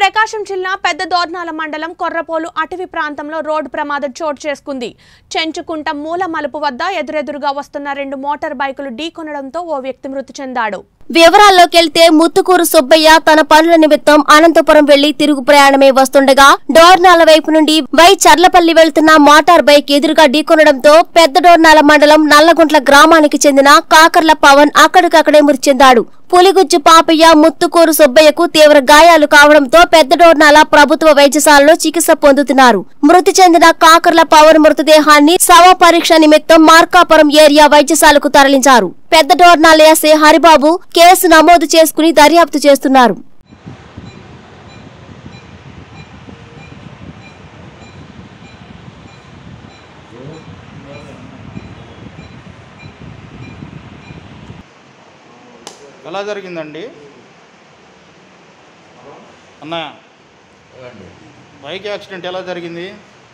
ప్రకాశం జిల్లా పెద్ద దోర్నాల మండలం కొర్రపోలు అటవీ ప్రాంతంలో రోడ్డు ప్రమాదం చోటు చేసుకుంది చెంచుకుంట మూల మలుపు వద్ద ఎదురెదురుగా వస్తున్న రెండు మోటార్ బైకులు ఢీకొనడంతో ఓ వ్యక్తి మృతి చెందాడు వివరాల్లోకెళ్తే ముత్తుకూరు సుబ్బయ్య తన పనుల నిమిత్తం అనంతపురం వెళ్లి తిరుగు ప్రయాణమే వస్తుండగా డోర్నాల వైపు నుండి వై చర్లపల్లి వెళ్తున్న మోటార్ బైక్ ఎదురుగా ఢీకొనడంతో పెద్ద డోర్నాల మండలం నల్లగుంట్ల గ్రామానికి చెందిన కాకర్ల పవన్ అక్కడికక్కడే మృతి చెందాడు పులిగుజ్జు పాపయ్య ముత్తుకూరు సుబ్బయ్యకు తీవ్ర గాయాలు కావడంతో పెద్ద డోర్నాల ప్రభుత్వ వైద్యశాలలో చికిత్స పొందుతున్నారు మృతి చెందిన కాకర్ల పవన్ మృతదేహాన్ని శవ పరీక్ష నిమిత్తం మార్కాపురం ఏరియా వైద్యశాలకు తరలించారు పెద్ద డోర్నాల ఎస్ఐ హరిబాబు కేసు నమోదు చేసుకుని దర్యాప్తు చేస్తున్నారు ఎలా జరిగిందండి అన్న ఇవ్వండి బైక్ యాక్సిడెంట్ ఎలా జరిగింది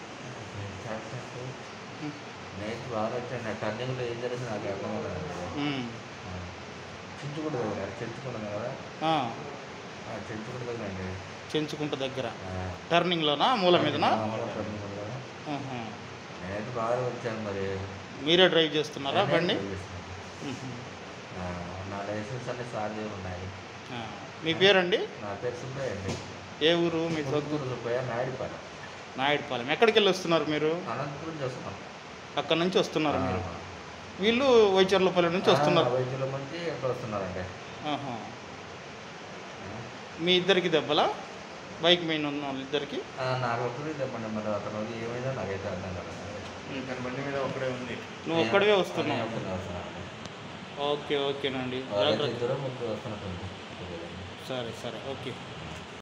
నైట్ బాగా వచ్చాను టర్నింగ్లో ఏం జరిగింది నాకు అర్థం కాలేదు ఉమ్. చించుకుడు దగ్గర చించుకున్నాం కదా ఆ, ఆ చించుకుడు దగ్గర అండి చెంచుకుంట దగ్గర ఆ, టర్నింగ్లోనా మూల మీదనా మామూలు turning ఉంది కదా. ఉహు. నైట్ బాగా వచ్చాను మరి మీరే డ్రైవ్ చేస్తున్నారా నేనే బండి drive చేస్తున్నాను. ఉహు. ఆ, నా లైసెన్స్ అన్ని సార్లు ఉన్నాయి ఆ, మీ పేరండి నా పేరు సుబ్బయ్య అండి ఏ ఊరు మీ సొంత పొద్దుటూరు సుబ్బయ్య నాయుడుపాలెం నాయుడుపాలెం ఎక్కడికి వెళ్ళి వస్తున్నారు మీరు అనంతపురం చేస్తున్నాం అక్కడ నుంచి వస్తున్నారు మీరు వీళ్ళు వైచర్లపల్లి నుంచి వస్తున్నారు వైద్యుల నుంచి ఎక్కడ వస్తున్నారండి ఆహా. మీ ఇద్దరికి దెబ్బలా బైక్ మెయిన్ ఉన్న వాళ్ళిద్దరికి ఆ, నాకు ఒకటి తెప్పండి మరి అతను ఏమైందో నాకైతే అర్థం కాలేదు తన బండి మీద ఒక్కడే ఉంది నువ్వు ఒక్కడివే వస్తున్నావు నేను ఒక్కడే వస్తున్నాను. ఓకే ఓకేనండి వాళ్ళైతే జాగ్రత్త ఇద్దరు ముగ్గురు వస్తున్నట్టుంది సరే సరే ఓకే